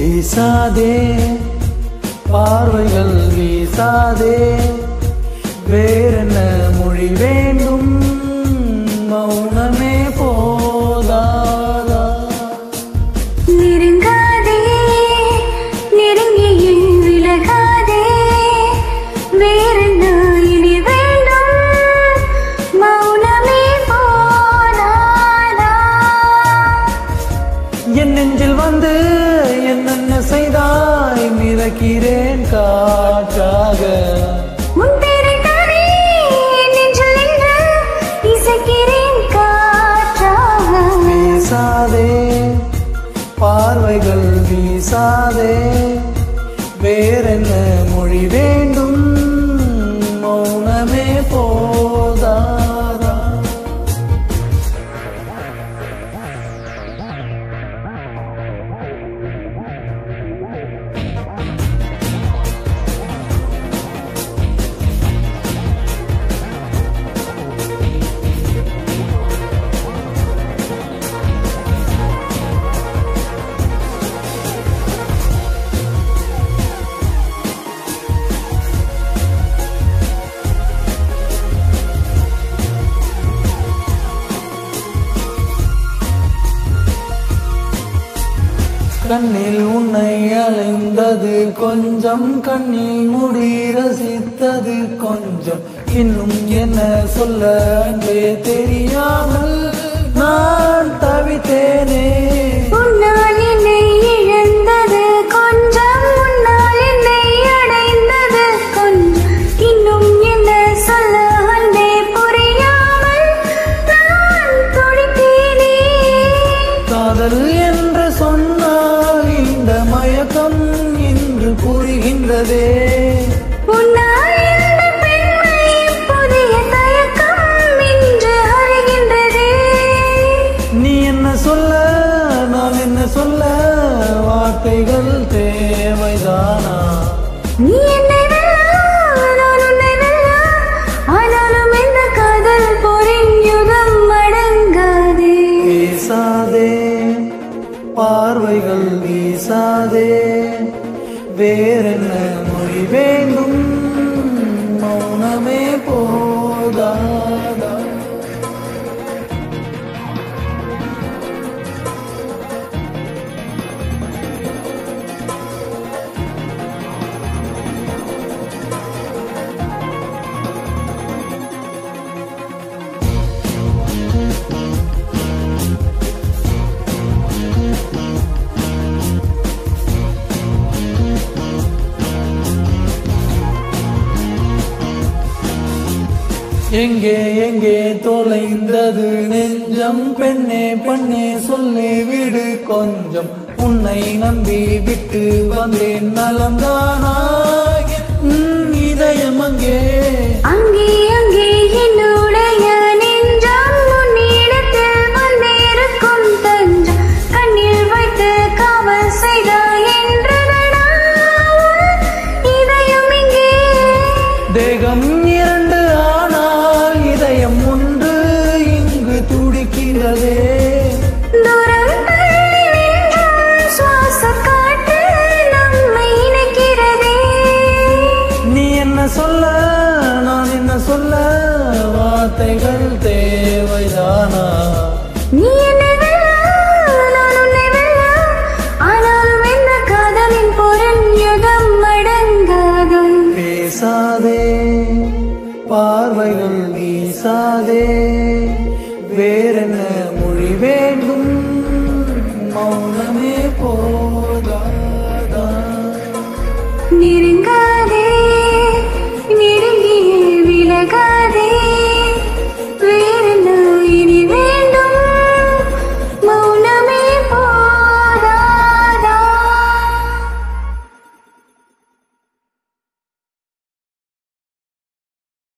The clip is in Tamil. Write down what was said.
வீசாதே பார்வைகள் வீசாதே வேறென்ன மொழி வேண்டும் மௌனமே போதாதா நெருங்காதே நெருங்கியில் விலகாதே வேறென்ன இனி வேண்டும் மௌனமே போதாதா என் நெஞ்சில் வந்து என்னென்ன செய்தாய் மிதக்கிறேன் காற்றாக உன் பேரை தானே என் நெஞ்சில் நின்று இசைக்கிறேன் காற்றாக வீசாதே பார்வைகள் வீசாதே வேறென்ன மொழி வேண்டும் மௌனமே போதாதா கண்ணில் உன்னை அலைந்தது கொஞ்சம் கண்ணில் முடி ரசித்தது கொஞ்சம் இன்னும் என்ன சொல்ல அன்பே தெரியாமல் நான் தவித்தேனே உன்னால் என்னை இழந்தது கொஞ்சம் உன்னால் என்னை அடைந்தது கொஞ்சம் இன்னும் என்ன சொல்ல அன்பே புரியாமல் நான் துடித்தேனே காதல் என்று சொன்னால் இந்த மயக்கம் இன்று புரிகின்றதே உன்னால் இந்த பெண்மை புதிய தயக்கம் இன்று அறிகின்றதே நீ என்ன சொல்ல நான் என்ன சொல்ல வார்த்தைகள் தேவைதானா நீ என்னை வெல்ல, நான் உன்னை வெல்ல. ஆனாலும் இந்த காதல் போரின் யுகம் அடங்காதே வீசாதே பார்வைகள் வீசாதே வேறென்ன மொழி வேண்டும் மௌனமே போதாதா எங்கே எங்கே தொலைந்தது நெஞ்சம் பெண்ணே பெண்ணே சொல்லி விடு கொஞ்சம் உன்னை நம்பி விட்டு வந்தேன் நலந்தானா உன் இதயம் அங்கே அங்கே அங்கே என்னுடைய நெஞ்சம் உன்னிடத்தில் வந்திருக்கும் தஞ்சம் கண்ணில் வைத்து காவல் செய்தாய் என்றதடா உன் இதயம் இங்கே தேகம் இரண்டு ஆனால் இதயம் ஒன்று இங்கு துடிக்கிறதே தூரம் தள்ளி நின்றால் சுவாச காற்று நம்மை இணைக்கிறதே நீ என்ன சொல்ல நான் என்ன சொல்ல வார்த்தைகள் தேவைதானா நீ என்னை வெல்ல, நான் உன்னை வெல்ல. ஆனாலும் இந்த காதலின் பொருள் யுகம் அடங்காது பேசாதே பார்வைகள் வீசாதே வேறென்ன மொழி வேண்டும் மௌனமே போதாதா நெருங்க